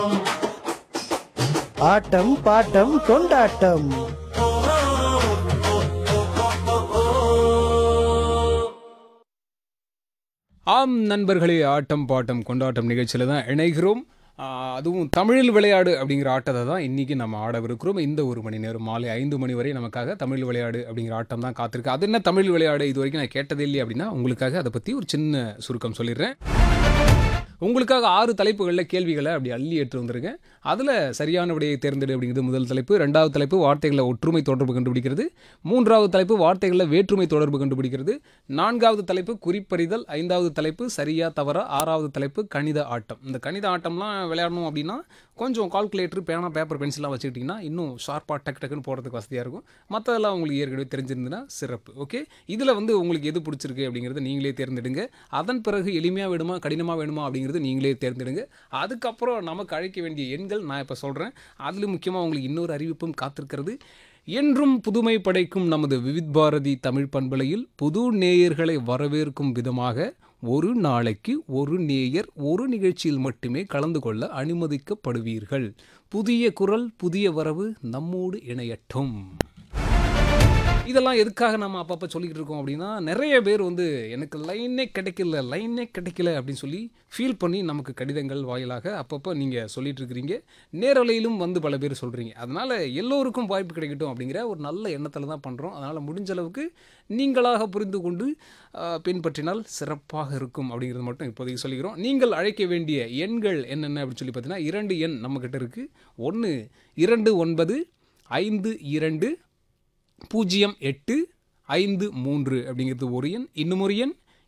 ஆட்டம் bottom கொண்டாட்டம் ஆம் நண்பர்களே ஆட்டம் பாட்டம் கொண்டாட்டம் நிகழ்ச்சியில் தான் இணைகிறோம் ஆ, அதுவும் தமிழில் விளையாடு அப்படிங்கிற ஆட்டத்தை தான் இன்றைக்கி நம்ம ஆடவிருக்கிறோம் இந்த ஒரு மணி நேரம் மாலை ஐந்து மணி வரை நமக்காக தமிழ் விளையாடு அப்படிங்கிற ஆட்டம் தான் காத்திருக்கு அது என்ன தமிழ் விளையாடு இது வரைக்கும் நான் கேட்டதே இல்லையே அப்படின்னா உங்களுக்காக அதை பற்றி ஒரு சின்ன சுருக்கம் சொல்லிடுறேன் உங்களுக்காக ஆறு தலைப்புகளில் கேள்விகளை அப்படி அள்ளி ஏற்று வந்திருக்கேன் அதில் சரியான விடையை தேர்ந்தெடு அப்படிங்கிறது முதல் தலைப்பு ரெண்டாவது தலைப்பு வார்த்தைகளை ஒற்றுமை தொடர்பு கண்டுபிடிக்கிறது மூன்றாவது தலைப்பு வார்த்தைகளில் வேற்றுமை தொடர்பு கண்டுபிடிக்கிறது நான்காவது தலைப்பு குறிப்பறிதல் ஐந்தாவது தலைப்பு சரியா தவறா ஆறாவது தலைப்பு கணித ஆட்டம் இந்த கணித ஆட்டம்லாம் விளையாடணும் அப்படின்னா கொஞ்சம் கால்குலேட்டர் பேனா பேப்பர் பென்சிலாம் வச்சுக்கிட்டிங்கன்னா இன்னும் ஷார்ப்பாக டக்கு டக்குன்னு போகிறதுக்கு வசதியாக இருக்கும் மற்றதெல்லாம் உங்களுக்கு ஏற்கனவே தெரிஞ்சிருந்ததுன்னா சிறப்பு ஓகே இதில் வந்து உங்களுக்கு எது பிடிச்சிருக்கு அப்படிங்கிறத நீங்களே தேர்ந்தெடுங்க அதன் பிறகு எளிமையாக வேணுமா கடினமாக வேணுமா அப்படிங்கிறது நீங்களே தேர்ந்தெடுங்க அதுக்கப்புறம் நமக்கு அழைக்க வேண்டிய எண்கள் நான் இப்போ சொல்கிறேன் அதில் முக்கியமாக உங்களுக்கு இன்னொரு அறிவிப்பும் காத்திருக்கிறது என்றும் புதுமை படைக்கும் நமது விவித் பாரதி தமிழ் பண்பலையில் புது நேயர்களை வரவேற்கும் விதமாக ஒரு நாளைக்கு ஒரு நேயர் ஒரு நிகழ்ச்சியில் மட்டுமே கலந்து கொள்ள அனுமதிக்கப்படுவீர்கள் புதிய குரல் புதிய வரவு நம்மோடு இணையட்டும் இதெல்லாம் எதுக்காக நம்ம அப்பப்போ சொல்லிக்கிட்டு இருக்கோம் அப்படின்னா நிறைய பேர் வந்து எனக்கு லைனே கிடைக்கல லைனே கிடைக்கல அப்படின்னு சொல்லி ஃபீல் பண்ணி நமக்கு கடிதங்கள் வாயிலாக அப்பப்போ நீங்கள் சொல்லிட்டு இருக்கிறீங்க நேரலையிலும் வந்து பல பேர் சொல்கிறீங்க அதனால் எல்லோருக்கும் வாய்ப்பு கிடைக்கட்டும் அப்படிங்கிற ஒரு நல்ல எண்ணத்தில் தான் பண்ணுறோம் அதனால் முடிஞ்ச அளவுக்கு நீங்களாக புரிந்து கொண்டு ஆஹ், பின்பற்றினால் சிறப்பாக இருக்கும் அப்படிங்கிறது மட்டும் இப்போதைக்கு சொல்லிக்கிறோம் நீங்கள் அழைக்க வேண்டிய எண்கள் என்னென்ன அப்படின்னு சொல்லி பார்த்தீங்கன்னா இரண்டு எண் நம்மக்கிட்ட இருக்குது ஒன்று இரண்டு ஒன்பது ஐந்து இரண்டு பூஜ்ஜியம் எட்டு ஐந்து மூன்று அப்படிங்கிறது ஒரு எண் இன்னும் ஒரு எண்